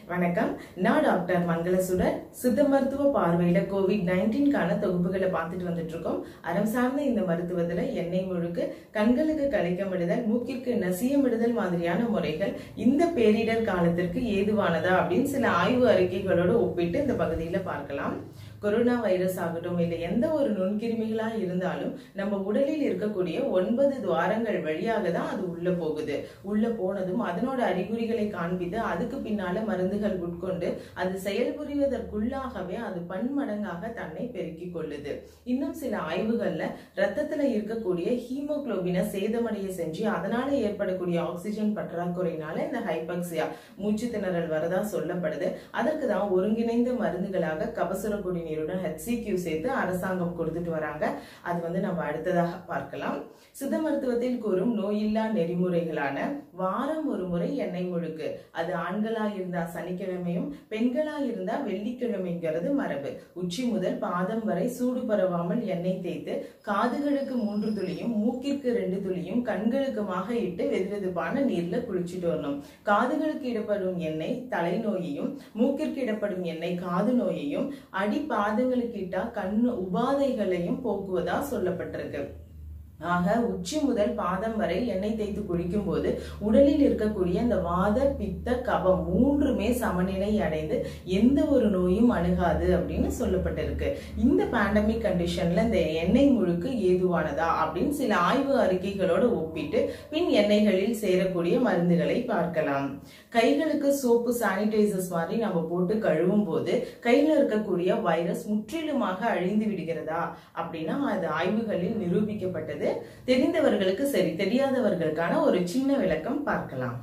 வணக்கம் நான் டாக்டர் மங்களசுடர் சித்த மருத்துவ பார்வையில கோவிட் நைன்டீன்கான தொகுப்புகளை பார்த்துட்டு வந்துட்டு இருக்கோம் அறம் சார்ந்த இந்த மருத்துவத்துல எண்ணெய் முழுக்கு கண்களுக்கு கலைக்கமிடுதல் மூக்கிற்கு நசியமிடுதல் மாதிரியான முறைகள் இந்த பேரிடர் காலத்திற்கு ஏதுவானதா அப்படின்னு சில ஆய்வு அறிக்கைகளோடு ஒப்பிட்டு இந்த பகுதியில பார்க்கலாம் கொரோனா வைரஸ் ஆகட்டும் இல்லை எந்த ஒரு நுண்கிருமிகளா இருந்தாலும் நம்ம உடலில் இருக்கக்கூடிய ஒன்பது துவாரங்கள் வழியாக தான் அது உள்ள போகுது உள்ள போனதும் அதனோட அறிகுறிகளை காண்பித்து அதுக்கு பின்னால மருந்துகள் உட்கொண்டு அது செயல்புரிவதற்குள்ளாகவே அது பன்மடங்காக தன்னை பெருக்கிக் கொள்ளுது இன்னும் சில ஆய்வுகள்ல ரத்தத்துல இருக்கக்கூடிய ஹீமோகுளோபினை சேதமடைய செஞ்சு அதனால ஏற்படக்கூடிய ஆக்சிஜன் பற்றாக்குறையினால இந்த ஹைபக்சியா மூச்சு திணறல் வரதா சொல்லப்படுது அதற்கு தான் ஒருங்கிணைந்த மருந்துகளாக கபசுர குடிநீருடன் ஹெச்சிக்யூ சேர்த்து அரசாங்கம் கொடுத்துட்டு வராங்க அது வந்து நம்ம அடுத்ததாக பார்க்கலாம் சித்த மருத்துவத்தில் கூறும் நோயில்லா நெறிமுறைகளான வாரம் ஒரு முறை எண்ணெய் முழுக்கு அது ஆண்களா இருந்தா சனிக்கிழமையும் பெண்களா இருந்தா வெள்ளிக்கிழமைங்கிறது மரபு உச்சி முதல் பாதம் வரை சூடு பரவாமல் எண்ணெய் தேய்த்து காதுகளுக்கு மூன்று துளியும் மூக்கிற்கு ரெண்டு துளியும் கண்களுக்குமாக இட்டு வெதுவெதுப்பான நீர்ல குளிச்சுட்டு வரணும் காதுகளுக்கு இடப்படும் எண்ணெய் தலைநோயையும் மூக்கிற்கு இடப்படும் எண்ணெய் காது நோயையும் அடி பாதங்களுக்கு இட்டா கண் உபாதைகளையும் போக்குவதா சொல்லப்பட்டிருக்கு ஆக உச்சி முதல் பாதம் வரை எண்ணெய் தேய்த்து குளிக்கும் போது உடலில் இருக்கக்கூடிய அந்த வாத பித்த கபம் மூன்றுமே சமநிலை அடைந்து எந்த ஒரு நோயும் அணுகாது அப்படின்னு சொல்லப்பட்டிருக்கு இந்த பேண்டமிக் கண்டிஷன்ல இந்த எண்ணெய் முழுக்கு ஏதுவானதா அப்படின்னு சில ஆய்வு அறிக்கைகளோடு ஒப்பிட்டு பின் எண்ணெய்களில் சேரக்கூடிய மருந்துகளை பார்க்கலாம் கைகளுக்கு சோப்பு சானிடைசர்ஸ் மாதிரி நம்ம போட்டு கழுவும் போது கையில இருக்கக்கூடிய வைரஸ் முற்றிலுமாக அழிந்து விடுகிறதா அப்படின்னா அது ஆய்வுகளில் நிரூபிக்கப்பட்டது தெரிந்தவர்களுக்கு சரி தெரியாதவர்களுக்கான ஒரு சின்ன விளக்கம் பார்க்கலாம்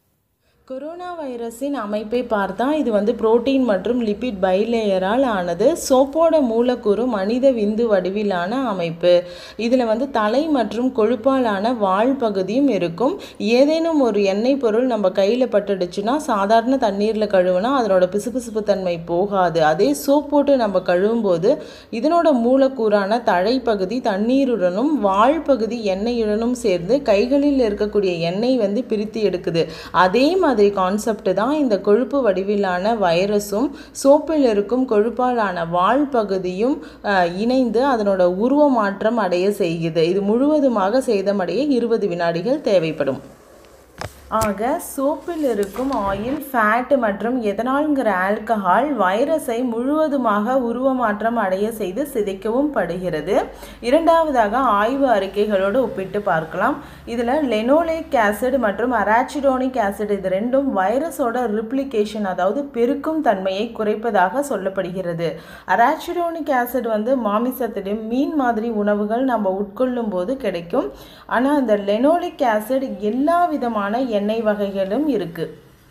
கொரோனா வைரஸின் அமைப்பை பார்த்தா இது வந்து புரோட்டீன் மற்றும் லிபிட் பைலேயரால் ஆனது சோப்போட மூலக்கூறு மனித விந்து வடிவிலான அமைப்பு இதில் வந்து தலை மற்றும் கொழுப்பாலான வால் பகுதியும் இருக்கும் ஏதேனும் ஒரு எண்ணெய் பொருள் நம்ம கையில் பட்டுடுச்சுன்னா சாதாரண தண்ணீரில் கழுவுனா அதனோட பிசுபிசுப்பு தன்மை போகாது அதே சோப் போட்டு நம்ம கழுவும் போது இதனோட மூலக்கூறான தழைப்பகுதி தண்ணீருடனும் வால் பகுதி எண்ணெயுடனும் சேர்ந்து கைகளில் இருக்கக்கூடிய எண்ணெய் வந்து பிரித்து எடுக்குது அதே மாதிரி மாதிரி கான்செப்ட் தான் இந்த கொழுப்பு வடிவிலான வைரஸும் சோப்பில் இருக்கும் கொழுப்பாலான வால் பகுதியும் இணைந்து அதனோட உருவ மாற்றம் அடைய செய்கிறது இது முழுவதுமாக சேதமடைய இருபது வினாடிகள் தேவைப்படும் ஆக சோப்பில் இருக்கும் ஆயில் ஃபேட் மற்றும் எதனால்ங்கிற ஆல்கஹால் வைரஸை முழுவதுமாக உருவமாற்றம் அடைய செய்து சிதைக்கவும் படுகிறது இரண்டாவதாக ஆய்வு அறிக்கைகளோடு ஒப்பிட்டு பார்க்கலாம் இதில் லெனோலேக் ஆசிட் மற்றும் அராச்சிடோனிக் ஆசிட் இது ரெண்டும் வைரஸோட ரிப்ளிகேஷன் அதாவது பெருக்கும் தன்மையை குறைப்பதாக சொல்லப்படுகிறது அராச்சிடோனிக் ஆசிட் வந்து மாமிசத்திலும் மீன் மாதிரி உணவுகள் நம்ம உட்கொள்ளும் போது கிடைக்கும் ஆனால் அந்த லெனோலிக் ஆசிட் எல்லா விதமான எண்ணெய் வகைகளும் இருக்கு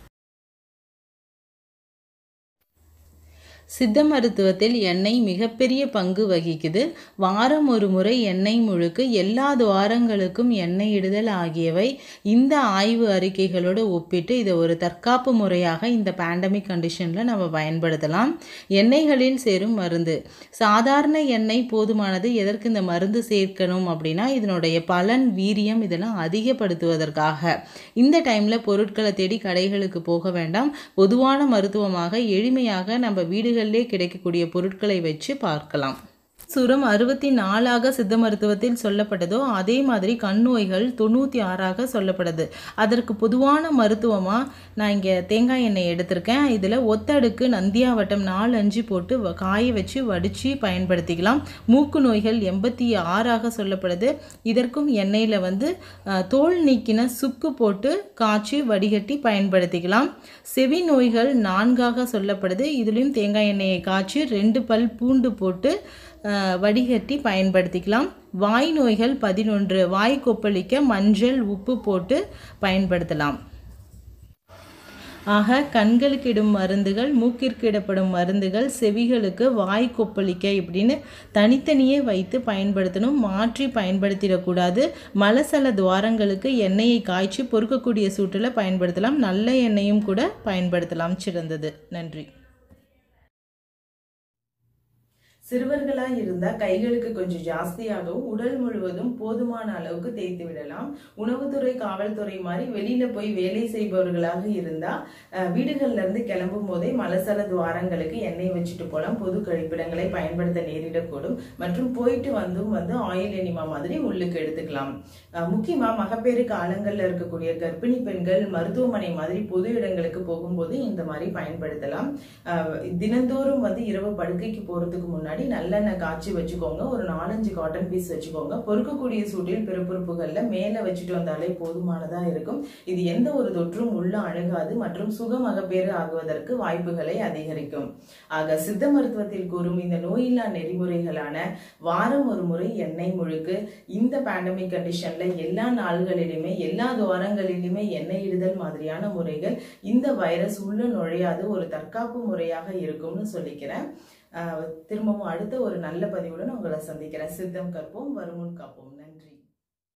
சித்த மருத்துவத்தில் எண்ணெய் மிகப்பெரிய பங்கு வகிக்குது வாரம் ஒரு முறை எண்ணெய் முழுக்கு எல்லா துவாரங்களுக்கும் எண்ணெய் இடுதல் ஆகியவை இந்த ஆய்வு அறிக்கைகளோடு ஒப்பிட்டு இதை ஒரு தற்காப்பு முறையாக இந்த பேண்டமிக் கண்டிஷனில் நம்ம பயன்படுத்தலாம் எண்ணெய்களில் சேரும் மருந்து சாதாரண எண்ணெய் போதுமானது எதற்கு இந்த மருந்து சேர்க்கணும் அப்படின்னா இதனுடைய பலன் வீரியம் இதெல்லாம் அதிகப்படுத்துவதற்காக இந்த டைமில் பொருட்களை தேடி கடைகளுக்கு போக வேண்டாம் பொதுவான மருத்துவமாக எளிமையாக நம்ம வீடுகளிலே கிடைக்கக்கூடிய பொருட்களை வச்சு பார்க்கலாம் சுரம் அறுபத்தி நாலாக சித்த மருத்துவத்தில் சொல்லப்பட்டதோ அதே மாதிரி கண் நோய்கள் தொண்ணூற்றி ஆறாக சொல்லப்படுது அதற்கு பொதுவான மருத்துவமாக நான் இங்கே தேங்காய் எண்ணெய் எடுத்திருக்கேன் இதில் ஒத்தடுக்கு நந்தியாவட்டம் நாலு அஞ்சு போட்டு காய வச்சு வடித்து பயன்படுத்திக்கலாம் மூக்கு நோய்கள் எண்பத்தி ஆறாக சொல்லப்படுது இதற்கும் எண்ணெயில் வந்து தோல் நீக்கின சுக்கு போட்டு காய்ச்சி வடிகட்டி பயன்படுத்திக்கலாம் செவி நோய்கள் நான்காக சொல்லப்படுது இதுலேயும் தேங்காய் எண்ணெயை காய்ச்சி ரெண்டு பல் பூண்டு போட்டு வடிகட்டி பயன்படுத்திக்கலாம் வாய் நோய்கள் பதினொன்று வாய் கொப்பளிக்க மஞ்சள் உப்பு போட்டு பயன்படுத்தலாம் ஆக கண்களுக்கு இடும் மருந்துகள் மூக்கிற்கு இடப்படும் மருந்துகள் செவிகளுக்கு வாய் கொப்பளிக்க இப்படின்னு தனித்தனியே வைத்து பயன்படுத்தணும் மாற்றி பயன்படுத்திடக்கூடாது மலசல துவாரங்களுக்கு எண்ணெயை காய்ச்சி பொறுக்கக்கூடிய சூட்டில் பயன்படுத்தலாம் நல்ல எண்ணெயும் கூட பயன்படுத்தலாம் சிறந்தது நன்றி சிறுவர்களா இருந்தா கைகளுக்கு கொஞ்சம் ஜாஸ்தியாகவும் உடல் முழுவதும் போதுமான அளவுக்கு தேய்த்து விடலாம் உணவுத்துறை காவல்துறை மாதிரி வெளியில போய் வேலை செய்பவர்களாக இருந்தா அஹ், வீடுகள்ல இருந்து கிளம்பும் போதே மலசல துவாரங்களுக்கு எண்ணெய் வச்சுட்டு போலாம் பொது கழிப்பிடங்களை பயன்படுத்த நேரிடக்கூடும் மற்றும் போயிட்டு வந்தும் வந்து ஆயில் எனிமா மாதிரி உள்ளுக்கு எடுத்துக்கலாம் அஹ், முக்கியமா மகப்பேறு காலங்கள்ல இருக்கக்கூடிய கர்ப்பிணி பெண்கள் மருத்துவமனை மாதிரி பொது இடங்களுக்கு போகும்போது இந்த மாதிரி பயன்படுத்தலாம் அஹ், தினந்தோறும் வந்து இரவு படுக்கைக்கு போறதுக்கு முன்னாடி நல்லெண்ணெய் காய்ச்சி வச்சுக்கோங்க ஒரு நாலஞ்சு காட்டன் பீஸ் வச்சுக்கோங்க பொறுக்கக்கூடிய சூட்டில் பிறப்புறுப்புகள்ல மேல வச்சுட்டு வந்தாலே போதுமானதா இருக்கும் இது எந்த ஒரு தொற்றும் உள்ள அணுகாது மற்றும் சுக மகப்பேறு ஆகுவதற்கு வாய்ப்புகளை அதிகரிக்கும் ஆக சித்த மருத்துவத்தில் கூறும் இந்த நோயில்லா நெறிமுறைகளான வாரம் ஒரு முறை எண்ணெய் முழுக்கு இந்த பேண்டமிக் கண்டிஷன்ல எல்லா நாள்களிலுமே எல்லா துவாரங்களிலுமே எண்ணெய் இடுதல் மாதிரியான முறைகள் இந்த வைரஸ் உள்ள நுழையாது ஒரு தற்காப்பு முறையாக இருக்கும்னு சொல்லிக்கிறேன் ஆஹ் திரும்பவும் அடுத்த ஒரு நல்ல பதிவுடன் உங்களை சந்திக்கிறேன் சித்தம் கற்போம் வருமுன் காப்போம்